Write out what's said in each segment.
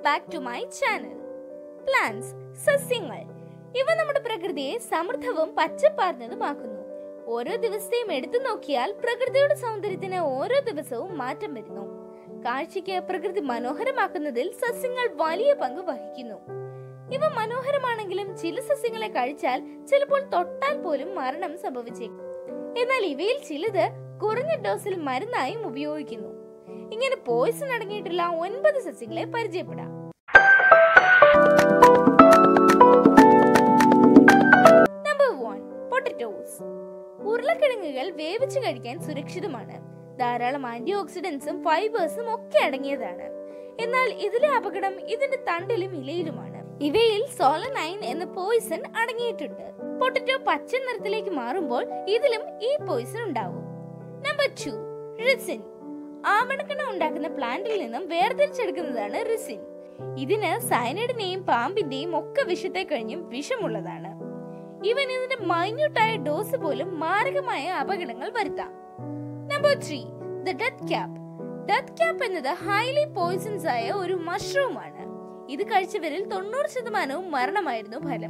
back to my channel plants സസ്യങ്ങൾ ഇവ നമ്മുടെ പ്രകൃതിയെ സമൃദ്ധവും പച്ചപ്പാർന്നതുമാക്കുന്നു ഓരോ ദിവസത്തെയും എടുത്തു നോക്കിയാൽ പ്രകൃതിയുടെ സൗന്ദര്യത്തിന് ഓരോ ദിവസവും മാറ്റം വരുന്നു കാഴ്ചയ്ക്ക് പ്രകൃതി മനോഹരമാക്കുന്നതിൽ സസ്യങ്ങൾ വലിയ പങ്ക് വഹിക്കുന്നു ഇവ മനോഹരമാണെങ്കിലും ചില സസ്യങ്ങളെ കഴിച്ചാൽ ചിലപ്പോൾ തൊട്ടാൽ പോലും മരണം സംഭവിച്ചേക്കും എന്നാൽ ഇവയിൽ ചിലത് കുറഞ്ഞ ഡോസിൽ മരുന്നായും ഉപയോഗിക്കുന്നു ഇങ്ങനെ പോയിസൺ അടങ്ങിയിട്ടുള്ള ഒൻപത് സസ്യങ്ങളെ പരിചയപ്പെടാം നമ്പർ വൺ പൊട്ടറ്റോസ് ഉരുളക്കിഴങ്ങുകൾ വേവിച്ച് കഴിക്കാൻ സുരക്ഷിതമാണ് ധാരാളം ആന്റി ഓക്സിഡൻസും ഫൈബേഴ്സും ഒക്കെ അടങ്ങിയതാണ് എന്നാൽ ഇതിലെ അപകടം ഇതിന്റെ തണ്ടിലും ഇലയിലുമാണ് ഇവയിൽ സോളനൈൻ എന്ന പോയിസൺ അടങ്ങിയിട്ടുണ്ട് പൊട്ടറ്റോ പച്ച നിറത്തിലേക്ക് മാറുമ്പോൾ ഇതിലും ഈ പോയിസൺ ഉണ്ടാവും നമ്പർ ടു റിസിൻ ആവണക്കണ ഉണ്ടാക്കുന്ന പ്ലാന്റിൽ നിന്നും വേർതിരിച്ചെടുക്കുന്നതാണ് റിസിൻ ഇതിന് സയനൈഡിനെയും പാമ്പിന്റെയും ഒക്കെ വിഷത്തെ കഴിഞ്ഞും വിഷമുള്ളതാണ് ഇവൻ ഇതിന്റെ മൈന്യൂട്ടായ ഡോസ് പോലും മാരകമായ അപകടങ്ങൾ വരുത്താം number three the death cap death cap എന്നത് ഹൈലി പോയിസൺസ് ആയ ഒരു മഷ്റൂം ആണ് ഇത് കഴിച്ചവരിൽ തൊണ്ണൂറ് ശതമാനവും മരണമായിരുന്നു ഫലം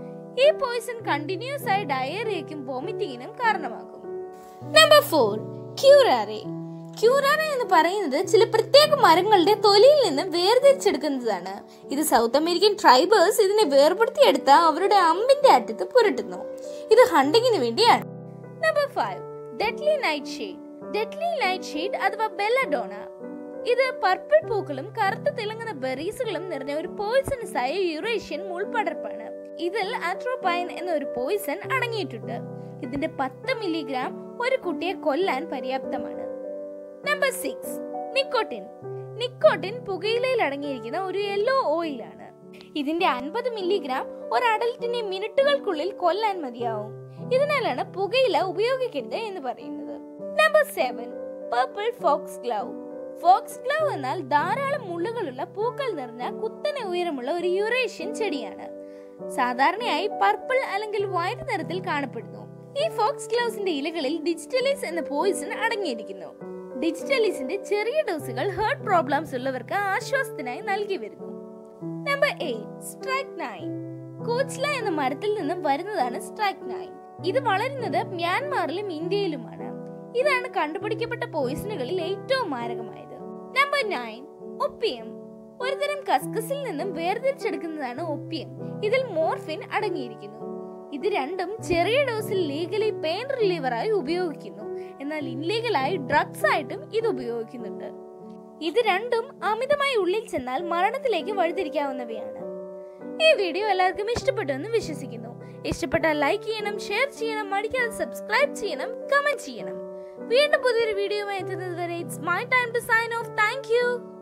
ഈ പോയിസൺ കണ്ടിന്യൂസ് ആയി ഡയറിയയ്ക്കും വോമിറ്റിങ്ങിനും കാരണമാകും നമ്പർ ഫോർ ക്യൂറാറെ ക്യൂറാറ എന്ന് പറയുന്നത് ചില പ്രത്യേക മരങ്ങളുടെ തൊലിയിൽ നിന്ന് വേർതിരിച്ചെടുക്കുന്നതാണ് ഇത് സൗത്ത് അമേരിക്കൻ ട്രൈബേഴ്സ് ഇതിനെ വേർപെടുത്തിയെടുത്ത അവരുടെ അമ്പിന്റെ അറ്റത്ത് പുരട്ടുന്നു ഇത് ഹണ്ടിങ്ങിന് വേണ്ടിയാണ് number five deadly nightshade deadly nightshade അഥവാ ബെല്ലഡോണ ഇത് പർപ്പിൾ പൂക്കളും കറുത്ത തിളങ്ങുന്ന ബെറീസുകളും നിറഞ്ഞ ഒരു പോയിസണസ് ആയ യുറേഷ്യൻ മുൾപടർപ്പാണ് ഇതിൽ ആട്രോപൈൻ എന്ന ഒരു പോയിസൺ അടങ്ങിയിട്ടുണ്ട് ഇതിന്റെ പത്ത് മില്ലിഗ്രാം ഒരു കുട്ടിയെ കൊല്ലാൻ പര്യാപ്തമാണ് നമ്പർ സിക്സ് നിക്കോട്ടിൻ നിക്കോട്ടിൻ പുകയിലയിൽ അടങ്ങിയിരിക്കുന്ന ഒരു യെല്ലോ ഓയിലാണ് ഇതിന്റെ അൻപത് മില്ലിഗ്രാം ഒരു അഡൽറ്റിനെ മിനിറ്റുകൾക്കുള്ളിൽ കൊല്ലാൻ മതിയാവും ഇതിനാലാണ് പുകയില ഉപയോഗിക്കരുത് എന്ന് പറയുന്നത് number seven purple foxglove foxglove എന്നാൽ ധാരാളം മുള്ളുകളുള്ള പൂക്കൾ നിറഞ്ഞ കുത്തനെ ഉയരമുള്ള ഒരു യുറേഷ്യൻ ചെടിയാണ് സാധാരണയായി പർപ്പിൾ അല്ലെങ്കിൽ വൈറ്റ് നിറത്തിൽ കാണപ്പെടുന്നു ഈ ഫോക്സ് ഗ്ലൗസിന്റെ ഇലകളിൽ ഡിജിറ്റലൈസ് എന്ന പോയിസൺ അടങ്ങിയിരിക്കുന്നു ഡിജിറ്റലൈസിന്റെ ചെറിയ ഡോസുകൾ ഹേർട്ട് പ്രോബ്ലംസ് ഉള്ളവർക്ക് ആശ്വാസത്തിനായി നൽകി വരുന്നു നമ്പർ എയ്റ്റ് സ്ട്രൈക്ക് നൈൻ കോച്ച്ല എന്ന മരത്തിൽ നിന്നും വരുന്നതാണ് സ്ട്രൈക്ക് നൈൻ ഇത് വളരുന്നത് മ്യാൻമാറിലും ഇന്ത്യയിലുമാണ് ഇതാണ് കണ്ടുപിടിക്കപ്പെട്ട പോയിസണുകളിൽ ഏറ്റവും മാരകമായത് നമ്പർ നയൻ ഒപ്പിയം ഒരുതരം കസ്കസിൽ നിന്നും വേർതിരിച്ചെടുക്കുന്നതാണ് ഒപ്പിയം ഇതിൽ മോർഫിൻ അടങ്ങിയിരിക്കുന്നു ഇത് രണ്ടും ചെറിയ ഡോസിൽ ലീഗലി പെയിൻ റിലീവറായി ഉപയോഗിക്കുന്നു എന്നാൽ ഇൻലീഗലായി ഡ്രഗ്സ് ആയിട്ടും ഇത് ഉപയോഗിക്കുന്നുണ്ട് ഇത് രണ്ടും അമിതമായി ഉള്ളിൽ ചെന്നാൽ മരണത്തിലേക്ക് വഴിതിരിക്കാവുന്നവയാണ് ഈ വീഡിയോ എല്ലാവർക്കും ഇഷ്ടപ്പെട്ടു എന്ന് വിശ്വസിക്കുന്നു ഇഷ്ടപ്പെട്ടാൽ ലൈക്ക് ചെയ്യണം ഷെയർ ചെയ്യണം മടിക്കാതെ സബ്സ്ക്രൈബ് ചെയ്യണം കമന്റ് ചെയ്യണം വീണ്ടും പുതിയൊരു വീഡിയോയുമായി എത്തുന്നത് വരെ it's my time to sign off thank U